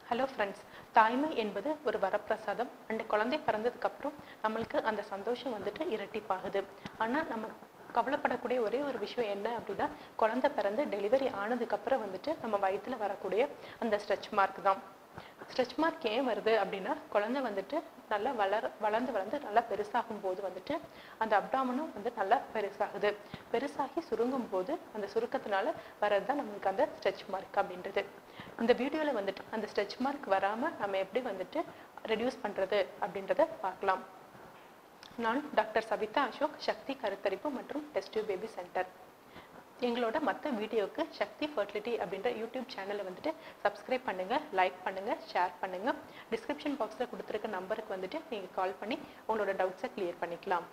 hello friends தாய்மை என்பது ஒரு வரப்பிரசாதம் அண்ட் குழந்தை பிறந்ததுக்கப்புறம் நம்மளுக்கு அந்த சந்தோஷம் வந்துட்டு இரட்டிப்பாகுது ஆனால் நம்ம கவலைப்படக்கூடிய ஒரே ஒரு விஷயம் என்ன அப்படின்னா குழந்தை பிறந்து டெலிவரி ஆனதுக்கப்புறம் வந்துட்டு நம்ம வயித்துல வரக்கூடிய அந்த ஸ்ட்ரெச் மார்க் தான் ஸ்ட்ரெச் மார்க் ஏன் வருது அப்படின்னா குழந்தை வந்துட்டு நல்லா வளர வளர்ந்து வளர்ந்து நல்லா பெருசாகும் போது வந்துட்டு அந்த அப்டாமனும் வந்து நல்லா பெருசாகுது பெருசாகி சுருங்கும் போது அந்த சுருக்கத்தினால வர்றது தான் நம்மளுக்கு அந்த ஸ்ட்ரெச் மார்க் அப்படின்றது இந்த வீடியோவில் வந்துட்டு அந்த ஸ்ட்ரெச் மார்க் வராமல் நம்ம எப்படி வந்துட்டு ரெடியூஸ் பண்ணுறது அப்படின்றத பார்க்கலாம் நான் டாக்டர் சவிதா அசோக் சக்தி கருத்தரிப்பு மற்றும் டெஸ்டியூ பேபி சென்டர் எங்களோட மற்ற வீடியோவுக்கு சக்தி ஃபர்டிலிட்டி அப்படின்ற யூடியூப் சேனலை வந்துட்டு சப்ஸ்கிரைப் பண்ணுங்க லைக் பண்ணுங்க ஷேர் பண்ணுங்க டிஸ்கிரிப்ஷன் பாக்ஸில் கொடுத்துருக்க நம்பருக்கு வந்துட்டு நீங்கள் கால் பண்ணி உங்களோட டவுட்ஸை கிளியர் பண்ணிக்கலாம்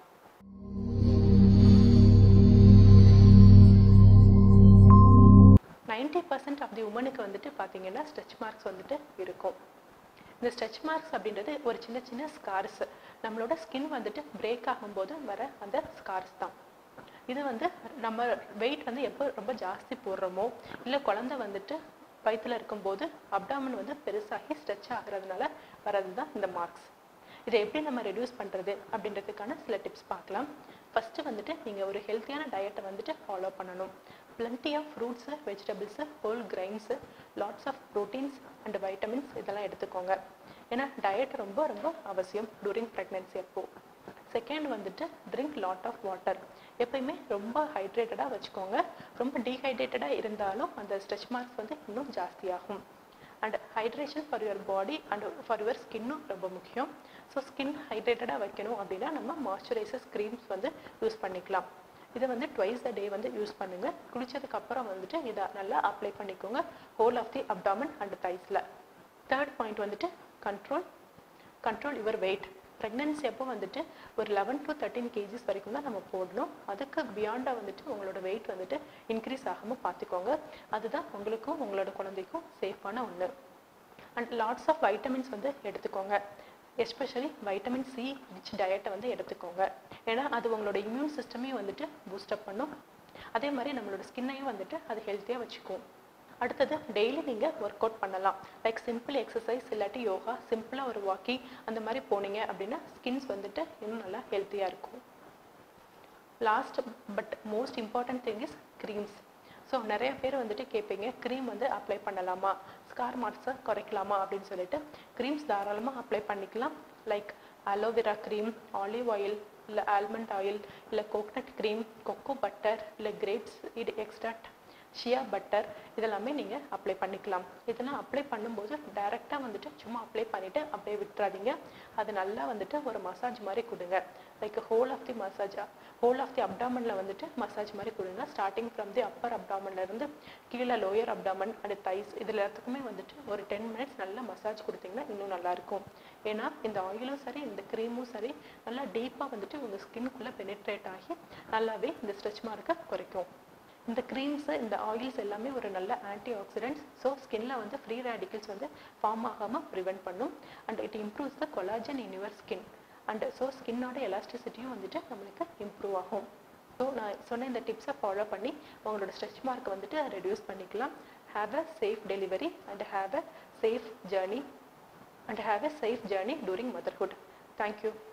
நைன்டி பர்சன்ட் ஆஃப் தி உமனுக்கு வந்துட்டு பார்த்தீங்கன்னா ஸ்ட்ரெச் மார்க்ஸ் வந்துட்டு இருக்கும் இந்த ஸ்ட்ரெச் மார்க்ஸ் அப்படின்றது ஒரு சின்ன சின்ன ஸ்கார்ஸ் நம்மளோட ஸ்கின் வந்துட்டு பிரேக் ஆகும்போது வர அந்த ஸ்கார்ஸ் தான் இது வந்து நம்ம வெயிட் வந்து எப்போ ரொம்ப ஜாஸ்தி போடுறோமோ இல்லை குழந்தை வந்துட்டு வயிற்றுல இருக்கும்போது அப்டாமன் வந்து பெருசாகி ஸ்ட்ரெச் ஆகுறதுனால வர்றது தான் இந்த மார்க்ஸ் இதை எப்படி நம்ம ரெடியூஸ் பண்ணுறது அப்படின்றதுக்கான சில டிப்ஸ் பார்க்கலாம் ஃபஸ்ட்டு வந்துட்டு நீங்கள் ஒரு ஹெல்த்தியான டயட்டை வந்துட்டு ஃபாலோ பண்ணணும் plenty of fruits vegetables whole grains lots of proteins and vitamins இதெல்லாம் எடுத்துக்கோங்க ஏன்னா டயட் ரொம்ப ரொம்ப அவசியம் டூரிங் ப்ரெக்னென்சி அப்போ செகண்ட் வந்துட்டு ட்ரிங்க் லாட் ஆஃப் வாட்டர் எப்பயுமே ரொம்ப ஹைட்ரேட்டடாக வச்சுக்கோங்க ரொம்ப டீஹைட்ரேட்டடாக இருந்தாலும் அந்த ஸ்ட்ரெச் மார்க்ஸ் வந்து இன்னும் ஜாஸ்தியாகும் and hydration for your body and for your ஸ்கின்னும் ரொம்ப முக்கியம் ஸோ ஸ்கின் ஹைட்ரேட்டடாக வைக்கணும் அப்படின்னா நம்ம மாய்ஸ்சரைசர்ஸ் க்ரீம்ஸ் வந்து யூஸ் பண்ணிக்கலாம் இதை வந்து ட்வைஸ் அ டே வந்து யூஸ் பண்ணுங்க குளிச்சதுக்கு அப்புறம் வந்துட்டு இதை நல்லா அப்ளை பண்ணிக்கோங்க whole of the abdomen and தைஸில் தேர்ட் பாயிண்ட் வந்துட்டு control control your weight pregnancy அப்போ வந்துட்டு ஒரு லெவன் டு தேர்ட்டின் கேஜிஸ் வரைக்கும் தான் நம்ம போடணும் அதுக்கு பியாண்டாக வந்துட்டு உங்களோட வெயிட் வந்துட்டு இன்க்ரீஸ் ஆகாமல் பார்த்துக்கோங்க அதுதான் உங்களுக்கும் உங்களோட குழந்தைக்கும் சேஃபான ஒன்று அண்ட் லாட்ஸ் ஆஃப் வைட்டமின்ஸ் வந்து எடுத்துக்கோங்க எஸ்பெஷலி வைட்டமின் சி ரிச் டயட்டை வந்து எடுத்துக்கோங்க ஏன்னா அது உங்களோட இம்யூன் சிஸ்டமே வந்துட்டு பூஸ்டப் பண்ணும் அதே மாதிரி நம்மளோட ஸ்கின்னையும் வந்துட்டு அது ஹெல்த்தியாக வச்சுக்கும் அடுத்தது டெய்லி நீங்கள் ஒர்க் அவுட் பண்ணலாம் லைக் சிம்பிள் எக்ஸசைஸ் இல்லாட்டி யோகா சிம்பிளாக ஒரு வாக்கிங் அந்த மாதிரி போனீங்க அப்படின்னா ஸ்கின்ஸ் வந்துட்டு இன்னும் நல்லா ஹெல்த்தியாக இருக்கும் last but most important thing is creams so நிறைய பேர் வந்துட்டு கேட்பீங்க க்ரீம் வந்து அப்ளை பண்ணலாமா ஸ்கார் மார்க்ஸை குறைக்கலாமா அப்படின்னு சொல்லிட்டு க்ரீம்ஸ் தாராளமாக அப்ளை பண்ணிக்கலாம் like aloe vera cream olive oil இல்லை ஆல்மண்ட் ஆயில் இல்லை கோகனட் க்ரீம் கொக்கோ பட்டர் இல்லை கிரேப்ஸ் இது எக்ஸ்ட்ராக்ட் ஷியா பட்டர் இதெல்லாமே நீங்கள் அப்ளை பண்ணிக்கலாம் இதெல்லாம் அப்ளை பண்ணும்போது டைரெக்டாக வந்துட்டு சும்மா அப்ளை பண்ணிவிட்டு அப்படியே விட்டுறாதீங்க அது நல்லா வந்துட்டு ஒரு மசாஜ் மாதிரி கொடுங்க like whole of the massage whole of the அப்டாமனில் வந்துட்டு மசாஜ் மாதிரி கொடுங்க ஸ்டார்டிங் ஃப்ரம் தி அப்பர் அப்டாமன்லேருந்து கீழே லோயர் அப்டாமன் அண்ட் தைஸ் இதில் எல்லாத்துக்குமே வந்துட்டு ஒரு டென் மினிட்ஸ் நல்லா மசாஜ் கொடுத்தீங்கன்னா இன்னும் நல்லாயிருக்கும் ஏன்னா இந்த ஆயிலும் சரி இந்த க்ரீமும் சரி நல்லா டீப்பாக வந்துட்டு உங்கள் ஸ்கின்னுக்குள்ளே பெனிட்ரேட் ஆகி நல்லாவே இந்த ஸ்ட்ரெச் மார்க்கை குறைக்கும் இந்த க்ரீம்ஸு இந்த ஆயில்ஸ் எல்லாமே ஒரு நல்ல ஆன்டி ஆக்சிடென்ட்ஸ் ஸோ ஸ்கின்ல வந்து ஃப்ரீ ரேடிக்கல்ஸ் வந்து ஃபார்ம் ஆகாமல் ப்ரிவெண்ட் பண்ணும் and it improves the collagen in your skin and so ஸ்கின்னோட எலாஸ்டிசிட்டியும் வந்துட்டு நம்மளுக்கு இம்ப்ரூவ் ஆகும் ஸோ நான் சொன்ன இந்த டிப்ஸை ஃபாலோ பண்ணி உங்களோட ஸ்ட்ரெச் மார்க் வந்துட்டு ரெடியூஸ் பண்ணிக்கலாம் have a safe delivery and have a safe journey and have a safe journey during motherhood thank you